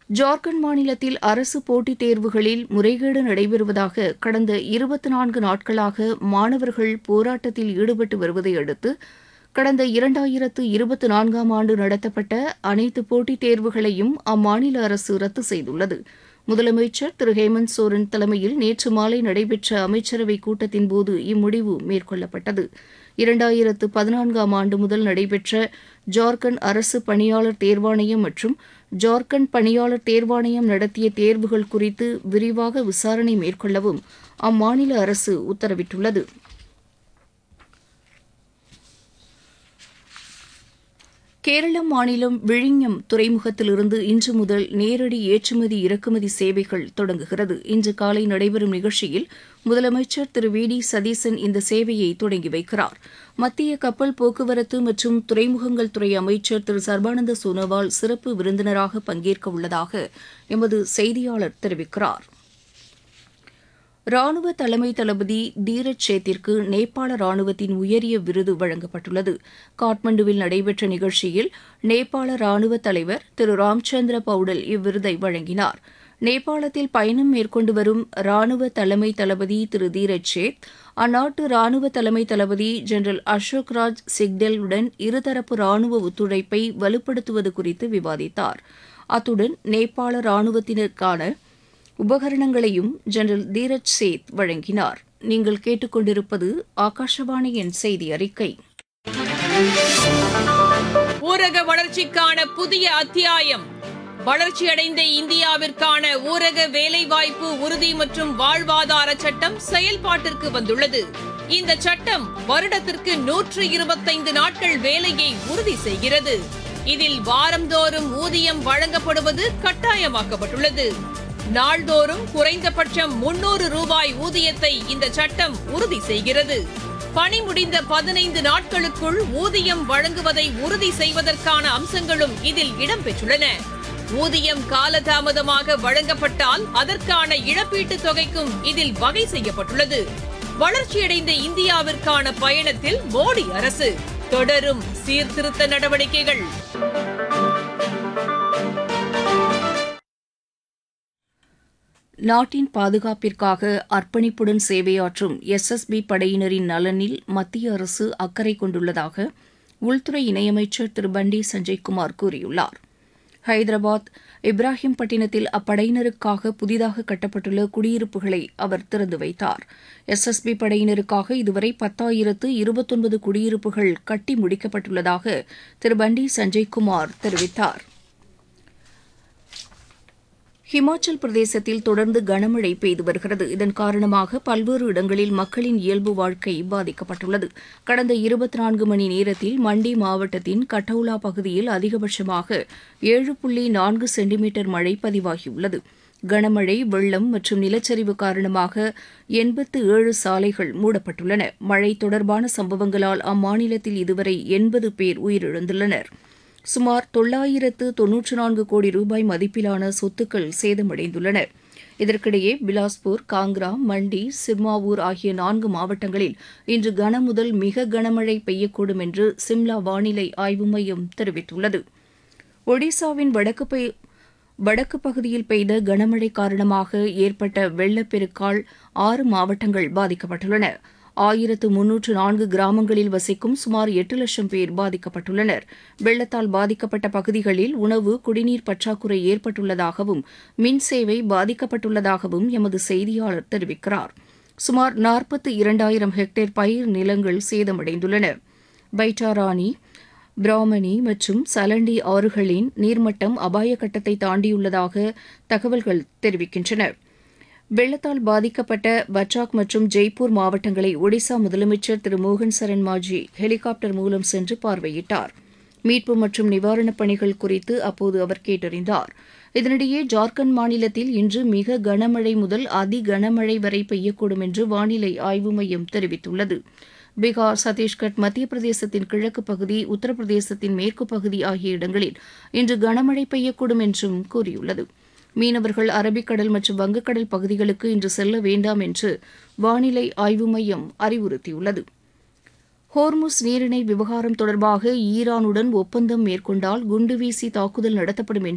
ஜார்க்கண்ட் மாநிலத்தில் அரசு போட்டித் தேர்வுகளில் முறைகேடு நடைபெறுவதாக கடந்த இருபத்தி நான்கு நாட்களாக மாணவர்கள் போராட்டத்தில் ஈடுபட்டு வருவதை அடுத்து கடந்த இரண்டாயிரத்து இருபத்தி நான்காம் ஆண்டு நடத்தப்பட்ட அனைத்து போட்டித் தேர்வுகளையும் அம்மாநில அரசு ரத்து செய்துள்ளது முதலமைச்சர் திரு ஹேமந்த் சோரன் தலைமையில் நேற்று மாலை நடைபெற்ற அமைச்சரவைக் கூட்டத்தின்போது இம்முடிவு மேற்கொள்ளப்பட்டது இரண்டாயிரத்து பதினான்காம் ஆண்டு முதல் நடைபெற்ற ஜார்க்கண்ட் அரசு பணியாளர் தேர்வாணையம் மற்றும் ஜார்க்கண்ட் பணியாளர் தேர்வாணையம் நடத்திய தேர்வுகள் குறித்து விரிவாக விசாரணை மேற்கொள்ளவும் அம்மாநில அரசு உத்தரவிட்டுள்ளது கேரள மாநிலம் விழிஞம் துறைமுகத்திலிருந்து இன்று முதல் நேரடி ஏற்றுமதி இறக்குமதி சேவைகள் தொடங்குகிறது இன்று காலை நடைபெறும் நிகழ்ச்சியில் முதலமைச்சர் திரு வி டி சதீசன் இந்த சேவையை தொடங்கி வைக்கிறார் மத்திய கப்பல் போக்குவரத்து மற்றும் துறைமுகங்கள் துறை அமைச்சர் திரு சர்பானந்த சோனோவால் சிறப்பு விருந்தினராக பங்கேற்க உள்ளதாக எமது செய்தியாளர் தெரிவிக்கிறார் ராணுவ தலைமை தளபதி தீரஜ் சேத்திற்கு நேபாள ராணுவத்தின் உயரிய விருது வழங்கப்பட்டுள்ளது காட்மண்டுவில் நடைபெற்ற நிகழ்ச்சியில் நேபாள ராணுவ தலைவர் திரு ராம்சந்திர பவுடல் இவ்விருதை வழங்கினார் நேபாளத்தில் பயணம் மேற்கொண்டு வரும் ராணுவ தலைமை தளபதி திரு தீரஜ் சேத் அந்நாட்டு ராணுவ தலைமை தளபதி ஜெனரல் அசோக் ராஜ் சிக்டெல் உடன் இருதரப்பு ராணுவ ஒத்துழைப்பை வலுப்படுத்துவது குறித்து விவாதித்தார் அத்துடன் நேபாள ராணுவத்தினருக்கான உபகரணங்களையும் ஜெனரல் தீரஜ் சேத் வழங்கினார் நீங்கள் கேட்டுக்கொண்டிருப்பது ஆகாஷவாணியின் செய்தி அறிக்கை ஊரக வளர்ச்சிக்கான புதிய அத்தியாயம் வளர்ச்சியடைந்த இந்தியாவிற்கான ஊரக வேலைவாய்ப்பு உறுதி மற்றும் வாழ்வாதார சட்டம் செயல்பாட்டிற்கு வந்துள்ளது இந்த சட்டம் வருடத்திற்கு நூற்று இருபத்தைந்து நாட்கள் வேலையை உறுதி செய்கிறது இதில் வாரந்தோறும் ஊதியம் வழங்கப்படுவது கட்டாயமாக்கப்பட்டுள்ளது நாள்தோறும் குறைந்தபட்சம் முன்னூறு ரூபாய் ஊதியத்தை இந்த சட்டம் உறுதி செய்கிறது பணி முடிந்த பதினைந்து நாட்களுக்குள் ஊதியம் வழங்குவதை உறுதி செய்வதற்கான அம்சங்களும் இதில் இடம்பெற்றுள்ளன ஊதியம் காலதாமதமாக வழங்கப்பட்டால் அதற்கான இழப்பீட்டுத் தொகைக்கும் இதில் வகை செய்யப்பட்டுள்ளது வளர்ச்சியடைந்த இந்தியாவிற்கான பயணத்தில் மோடி அரசு தொடரும் சீர்திருத்த நடவடிக்கைகள் நாட்டின் பாதுகாப்பிற்காக அர்ப்பணிப்புடன் சேவையாற்றும் எஸ்எஸ்பி படையினரின் நலனில் மத்திய அரசு அக்கறை கொண்டுள்ளதாக உள்துறை இணையமைச்சர் திரு பண்டி சஞ்சய்குமார் கூறியுள்ளார் ஹைதராபாத் இப்ராஹிம்பட்டினத்தில் அப்படையினருக்காக புதிதாக கட்டப்பட்டுள்ள குடியிருப்புகளை அவர் திறந்து வைத்தார் எஸ்எஸ்பி படையினருக்காக இதுவரை பத்தாயிரத்து இருபத்தொன்பது குடியிருப்புகள் கட்டி முடிக்கப்பட்டுள்ளதாக திரு பண்டி சஞ்சய்குமார் தெரிவித்தார் ஹிமாச்சல் பிரதேசத்தில் தொடர்ந்து கனமழை பெய்து வருகிறது இதன் காரணமாக பல்வேறு இடங்களில் மக்களின் இயல்பு வாழ்க்கை பாதிக்கப்பட்டுள்ளது கடந்த இருபத்தி நான்கு மணி நேரத்தில் மண்டி மாவட்டத்தின் கட்டவுலா பகுதியில் அதிகபட்சமாக ஏழு புள்ளி நான்கு சென்டிமீட்டர் மழை பதிவாகியுள்ளது கனமழை வெள்ளம் மற்றும் நிலச்சரிவு காரணமாக எண்பத்து ஏழு சாலைகள் மூடப்பட்டுள்ளன மழை தொடர்பான சம்பவங்களால் அம்மாநிலத்தில் இதுவரை எண்பது பேர் உயிரிழந்துள்ளனர் சுமார் தொள்ளாயிரத்து தொன்னூற்று நான்கு கோடி ரூபாய் மதிப்பிலான சொத்துக்கள் சேதமடைந்துள்ளன இதற்கிடையே பிலாஸ்பூர் காங்க்ரா மண்டி சிர்மாவூர் ஆகிய நான்கு மாவட்டங்களில் இன்று கனமுதல் மிக கனமழை பெய்யக்கூடும் என்று சிம்லா வானிலை ஆய்வு மையம் தெரிவித்துள்ளது ஒடிசாவின் வடக்கு பெய் வடக்கு பகுதியில் பெய்த கனமழை காரணமாக ஏற்பட்ட வெள்ளப்பெருக்கால் ஆறு மாவட்டங்கள் பாதிக்கப்பட்டுள்ளன ஆயிரத்து முன்னூற்று நான்கு கிராமங்களில் வசிக்கும் சுமார் எட்டு லட்சம் பேர் பாதிக்கப்பட்டுள்ளனர் வெள்ளத்தால் பாதிக்கப்பட்ட பகுதிகளில் உணவு குடிநீர் பற்றாக்குறை ஏற்பட்டுள்ளதாகவும் மின் சேவை பாதிக்கப்பட்டுள்ளதாகவும் எமது செய்தியாளர் தெரிவிக்கிறார் சுமார் நாற்பத்து இரண்டாயிரம் ஹெக்டேர் பயிர் நிலங்கள் சேதமடைந்துள்ளன பைட்டாராணி பிராமணி மற்றும் சலண்டி ஆறுகளின் நீர்மட்டம் அபாய கட்டத்தை தாண்டியுள்ளதாக தகவல்கள் தெரிவிக்கின்றன வெள்ளத்தால் பாதிக்கப்பட்ட பட்ராக் மற்றும் ஜெய்ப்பூர் மாவட்டங்களை ஒடிசா முதலமைச்சர் திரு மோகன் சரண் மாஜி ஹெலிகாப்டர் மூலம் சென்று பார்வையிட்டார் மீட்பு மற்றும் நிவாரணப் பணிகள் குறித்து அப்போது அவர் கேட்டறிந்தார் இதனிடையே ஜார்க்கண்ட் மாநிலத்தில் இன்று மிக கனமழை முதல் அதி கனமழை வரை பெய்யக்கூடும் என்று வானிலை ஆய்வு மையம் தெரிவித்துள்ளது பீகார் சத்தீஸ்கர் மத்திய பிரதேசத்தின் கிழக்கு பகுதி உத்தரப்பிரதேசத்தின் மேற்கு பகுதி ஆகிய இடங்களில் இன்று கனமழை பெய்யக்கூடும் என்றும் கூறியுள்ளது மீனவர்கள் அரபிக்கடல் மற்றும் வங்கக்கடல் பகுதிகளுக்கு இன்று செல்ல வேண்டாம் என்று வானிலை ஆய்வு மையம் அறிவுறுத்தியுள்ளது ஹோர்முஸ் நீரிணை விவகாரம் தொடர்பாக ஈரானுடன் ஒப்பந்தம் மேற்கொண்டால் குண்டுவீசி தாக்குதல் நடத்தப்படும் என்று